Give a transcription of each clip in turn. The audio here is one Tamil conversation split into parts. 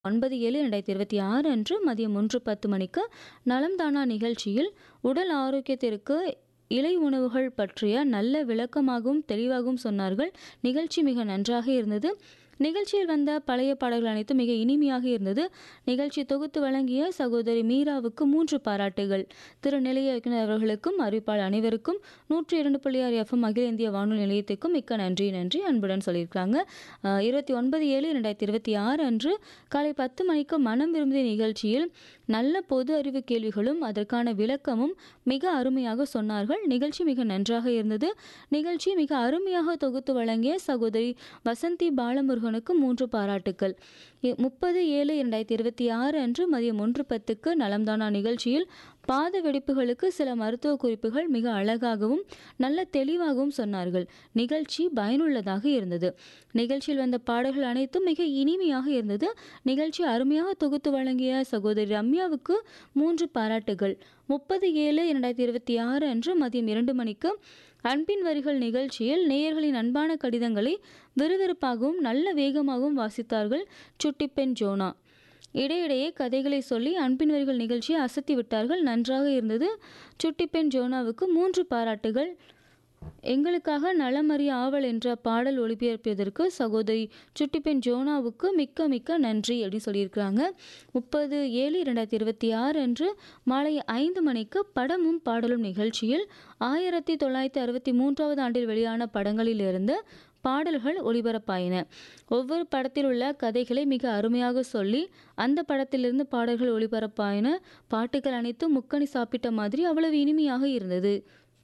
ஒன்பது ஏழு ரெண்டாயிரத்தி இருபத்தி ஆறு அன்று மதியம் ஒன்று பத்து மணிக்கு நலம் தானா நிகழ்ச்சியில் உடல் ஆரோக்கியத்திற்கு இலை உணவுகள் பற்றிய நல்ல விளக்கமாகவும் தெளிவாகவும் சொன்னார்கள் நிகழ்ச்சி மிக நன்றாக இருந்தது நிகழ்ச்சியில் வந்த பழைய பாடல்கள் அனைத்தும் மிக இனிமையாக இருந்தது நிகழ்ச்சி தொகுத்து வழங்கிய சகோதரி மீராவுக்கு மூன்று பாராட்டுகள் திரு நிலைய இயக்குனர் அவர்களுக்கும் அறிவிப்பாளர் அனைவருக்கும் நூற்றி இரண்டு புள்ளி ஆறு எஃப்எம் அகில இந்திய வானொலி நிலையத்திற்கும் மிக்க நன்றி நன்றி அன்புடன் சொல்லியிருக்காங்க அஹ், இருபத்தி ஒன்பது ஏழு ரெண்டாயிரத்தி இருபத்தி ஆறு அன்று காலை பத்து மணிக்கு மனம் விரும்பிய நிகழ்ச்சியில் நல்ல பொது அறிவு கேள்விகளும் அதற்கான விளக்கமும் மிக அருமையாக சொன்னார்கள் நிகழ்ச்சி மிக நன்றாக இருந்தது நிகழ்ச்சி மிக அருமையாக தொகுத்து வழங்கிய சகோதரி வசந்தி பாலமுருகனுக்கு மூன்று பாராட்டுக்கள் இ- முப்பது ஏழு இரண்டாயிரத்தி இருபத்தி ஆறு அன்று மதியம் ஒன்று பத்துக்கு நலம்தானா நிகழ்ச்சியில் பாத வெடிப்புகளுக்கு சில மருத்துவ குறிப்புகள் மிக அழகாகவும் நல்ல தெளிவாகவும் சொன்னார்கள் நிகழ்ச்சி பயனுள்ளதாக இருந்தது நிகழ்ச்சியில் வந்த பாடல்கள் அனைத்தும் மிக இனிமையாக இருந்தது நிகழ்ச்சி அருமையாக தொகுத்து வழங்கிய சகோதரி ரம்யாவுக்கு மூன்று பாராட்டுகள் முப்பது ஏழு இரண்டாயிரத்தி இருபத்தி ஆறு அன்று மதியம் இரண்டு மணிக்கு அன்பின் வரிகள் நிகழ்ச்சியில் நேயர்களின் அன்பான கடிதங்களை விறுவிறுப்பாகவும் நல்ல வேகமாகவும் வாசித்தார்கள் சுட்டிப்பெண் ஜோனா இடையிடையே கதைகளை சொல்லி அன்பின் வரிகள் நிகழ்ச்சியை அசத்தி விட்டார்கள் நன்றாக இருந்தது சுட்டிப்பெண் ஜோனாவுக்கு மூன்று பாராட்டுகள் எங்களுக்காக நலமறிய ஆவல் என்ற பாடல் ஒளிபரப்பியதற்கு சகோதரி சுட்டிப்பெண் ஜோனாவுக்கு மிக்க மிக்க நன்றி அப்படின்னு சொல்லியிருக்கிறாங்க முப்பது ஏழு இரண்டாயிரத்தி இருபத்தி ஆறு அன்று மாலை ஐந்து மணிக்கு படமும் பாடலும் நிகழ்ச்சியில் ஆயிரத்தி தொள்ளாயிரத்தி அறுபத்தி மூன்றாவது ஆண்டில் வெளியான படங்களிலிருந்து பாடல்கள் ஒளிபரப்பாயின ஒவ்வொரு படத்தில் உள்ள கதைகளை மிக அருமையாக சொல்லி அந்த படத்திலிருந்து பாடல்கள் ஒளிபரப்பாயின பாட்டுகள் அனைத்தும் முக்கணி சாப்பிட்ட மாதிரி அவ்வளவு இனிமையாக இருந்தது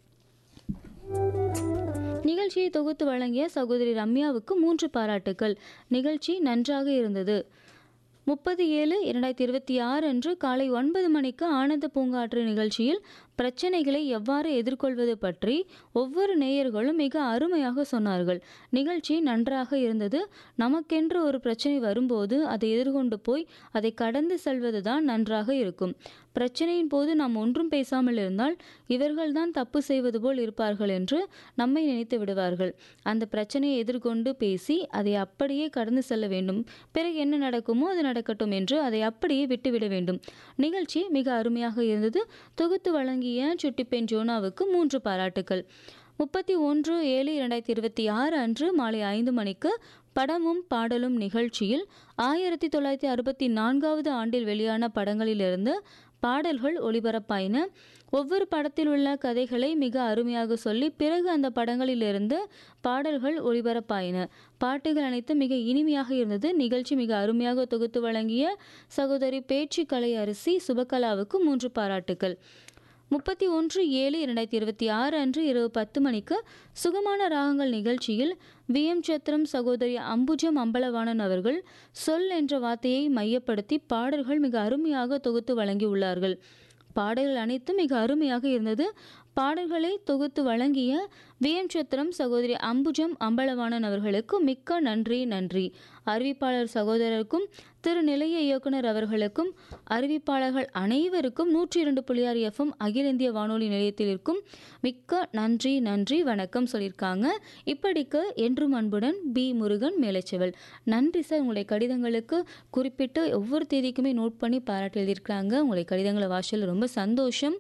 நிகழ்ச்சியை தொகுத்து வழங்கிய சகோதரி ரம்யாவுக்கு மூன்று பாராட்டுக்கள் நிகழ்ச்சி நன்றாக இருந்தது முப்பது ஏழு இரண்டாயிரத்தி இருபத்தி ஆறு அன்று காலை ஒன்பது மணிக்கு ஆனந்த பூங்காற்று நிகழ்ச்சியில் பிரச்சனைகளை எவ்வாறு எதிர்கொள்வது பற்றி ஒவ்வொரு நேயர்களும் மிக அருமையாக சொன்னார்கள் நிகழ்ச்சி நன்றாக இருந்தது நமக்கென்று ஒரு பிரச்சனை வரும்போது அதை எதிர்கொண்டு போய் அதை கடந்து செல்வது தான் நன்றாக இருக்கும் பிரச்சனையின் போது நாம் ஒன்றும் பேசாமல் இருந்தால் இவர்கள்தான் தப்பு செய்வது போல் இருப்பார்கள் என்று நம்மை நினைத்து விடுவார்கள் அந்த பிரச்சனையை எதிர்கொண்டு பேசி அதை அப்படியே கடந்து செல்ல வேண்டும் பிறகு என்ன நடக்குமோ அது நடக்கட்டும் என்று அதை அப்படியே விட்டுவிட வேண்டும் நிகழ்ச்சி மிக அருமையாக இருந்தது தொகுத்து வழங்கிய சுட்டிப்பெண் ஜோனாவுக்கு மூன்று பாராட்டுக்கள் முப்பத்தி ஒன்று ஏழு இரண்டாயிரத்தி இருபத்தி ஆறு அன்று மாலை ஐந்து மணிக்கு படமும் பாடலும் நிகழ்ச்சியில் ஆயிரத்தி தொள்ளாயிரத்தி அறுபத்தி நான்காவது ஆண்டில் வெளியான படங்களிலிருந்து பாடல்கள் ஒளிபரப்பாயின ஒவ்வொரு படத்தில் உள்ள கதைகளை மிக அருமையாக சொல்லி பிறகு அந்த படங்களிலிருந்து பாடல்கள் ஒளிபரப்பாயின பாட்டுகள் அனைத்தும் மிக இனிமையாக இருந்தது நிகழ்ச்சி மிக அருமையாக தொகுத்து வழங்கிய சகோதரி பேச்சு கலை அரிசி சுபகலாவுக்கு மூன்று பாராட்டுக்கள் முப்பத்தி ஒன்று ஏழு இரண்டாயிரத்தி இருபத்தி ஆறு அன்று இரவு பத்து மணிக்கு சுகமான ராகங்கள் நிகழ்ச்சியில் வி எம் சத்திரம் சகோதரி அம்புஜம் அம்பலவாணன் அவர்கள் சொல் என்ற வார்த்தையை மையப்படுத்தி பாடல்கள் மிக அருமையாக தொகுத்து வழங்கியுள்ளார்கள் பாடல்கள் அனைத்தும் மிக அருமையாக இருந்தது பாடல்களை தொகுத்து வழங்கிய வி எம் சத்திரம் சகோதரி அம்புஜம் அம்பலவாணன் அவர்களுக்கு மிக்க நன்றி நன்றி அறிவிப்பாளர் சகோதரருக்கும் திரு நிலைய இயக்குனர் அவர்களுக்கும் அறிவிப்பாளர்கள் அனைவருக்கும் நூற்றி இரண்டு புள்ளி ஆறு எஃப்எம் அகில இந்திய வானொலி நிலையத்தில் இருக்கும் மிக்க நன்றி நன்றி வணக்கம் சொல்லியிருக்காங்க இப்படிக்கு என்றும் அன்புடன் பி முருகன் மேலைச்செவல் நன்றி சார் உங்களுடைய கடிதங்களுக்கு குறிப்பிட்டு ஒவ்வொரு தேதிக்குமே நோட் பண்ணி பாராட்டி எழுதியிருக்கிறாங்க உங்களுடைய கடிதங்களை வாசல் ரொம்ப சந்தோஷம்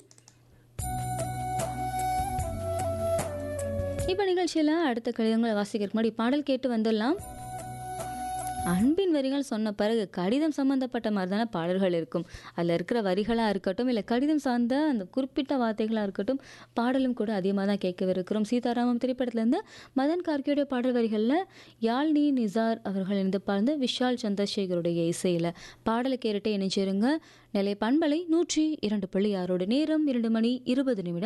இப்போ நிகழ்ச்சியில் அடுத்த கடிதங்களை வாசிக்கிறதுக்கு முன்னாடி பாடல் கேட்டு வந்துடலாம் அன்பின் வரிகள் சொன்ன பிறகு கடிதம் சம்மந்தப்பட்ட மாதிரி தானே பாடல்கள் இருக்கும் அதில் இருக்கிற வரிகளாக இருக்கட்டும் இல்லை கடிதம் சார்ந்த அந்த குறிப்பிட்ட வார்த்தைகளாக இருக்கட்டும் பாடலும் கூட அதிகமாக தான் கேட்கவிருக்கிறோம் சீதாராமம் திரைப்படத்துலேருந்து மதன் கார்கியோடைய பாடல் வரிகளில் யாழ்னி நிசார் அவர்கள் இருந்து பாழ்ந்து விஷால் சந்திரசேகருடைய இசையில் பாடலை கேட்டுட்டே இணைச்சிருங்க நிலை பண்பலை நூற்றி இரண்டு புள்ளி ஆறோட நேரம் இரண்டு மணி இருபது நிமிடம்